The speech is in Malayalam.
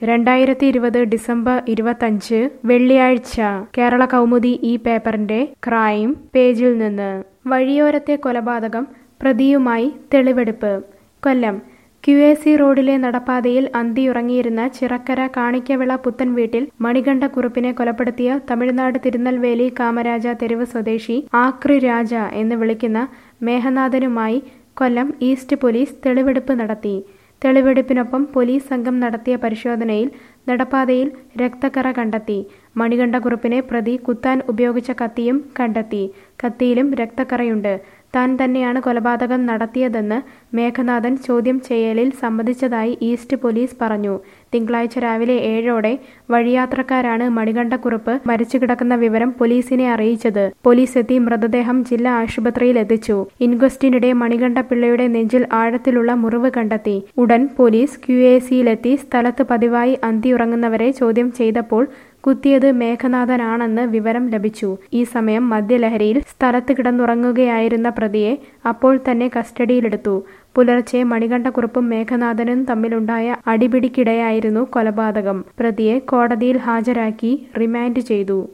രണ്ടായിരത്തി ഇരുപത് ഡിസംബർ ഇരുപത്തഞ്ച് വെള്ളിയാഴ്ച കേരള കൗമുദി ഈ പേപ്പറിന്റെ ക്രൈം പേജിൽ നിന്ന് വഴിയോരത്തെ കൊലപാതകം പ്രതിയുമായി തെളിവെടുപ്പ് കൊല്ലം ക്യു എ സി റോഡിലെ നടപ്പാതയിൽ അന്തിയുറങ്ങിയിരുന്ന ചിറക്കര കാണിക്കവിള പുത്തൻ വീട്ടിൽ മണികണ്ഠക്കുറുപ്പിനെ കൊലപ്പെടുത്തിയ തമിഴ്നാട് തിരുനെൽവേലി കാമരാജ തെരുവ് സ്വദേശി ആക്രി രാജ എന്ന് വിളിക്കുന്ന മേഘനാഥനുമായി കൊല്ലം ഈസ്റ്റ് പോലീസ് തെളിവെടുപ്പ് നടത്തി തെളിവെടുപ്പിനൊപ്പം പോലീസ് സംഘം നടത്തിയ പരിശോധനയിൽ നടപ്പാതയിൽ രക്തക്കറ കണ്ടെത്തി മണികണ്ഠക്കുറുപ്പിനെ പ്രതി കുത്താൻ ഉപയോഗിച്ച കത്തിയും കണ്ടെത്തി കത്തിയിലും രക്തക്കറയുണ്ട് താൻ തന്നെയാണ് കൊലപാതകം നടത്തിയതെന്ന് മേഘനാഥൻ ചോദ്യം ചെയ്യലിൽ സമ്മതിച്ചതായി ഈസ്റ്റ് പോലീസ് പറഞ്ഞു തിങ്കളാഴ്ച രാവിലെ ഏഴോടെ വഴിയാത്രക്കാരാണ് മണികണ്ഠക്കുറുപ്പ് മരിച്ചു കിടക്കുന്ന വിവരം പോലീസിനെ അറിയിച്ചത് പോലീസ് എത്തി മൃതദേഹം ജില്ലാ ആശുപത്രിയിൽ എത്തിച്ചു ഇൻക്വസ്റ്റിനിടെ മണികണ്ഠപിള്ളയുടെ നെഞ്ചിൽ ആഴത്തിലുള്ള മുറിവ് കണ്ടെത്തി ഉടൻ പോലീസ് ക്യു എ സിയിലെത്തി സ്ഥലത്ത് പതിവായി അന്തിയുറങ്ങുന്നവരെ ചോദ്യം ചെയ്തപ്പോൾ കുത്തിയത് മേഘനാഥനാണെന്ന് വിവരം ലഭിച്ചു ഈ സമയം മദ്യലഹരിയിൽ സ്ഥലത്ത് കിടന്നുറങ്ങുകയായിരുന്ന പ്രതിയെ അപ്പോൾ തന്നെ കസ്റ്റഡിയിലെടുത്തു പുലർച്ചെ മണികണ്ഠക്കുറുപ്പും മേഘനാഥനും തമ്മിലുണ്ടായ അടിപിടിക്കിടെയായിരുന്നു കൊലപാതകം പ്രതിയെ കോടതിയിൽ ഹാജരാക്കി റിമാൻഡ് ചെയ്തു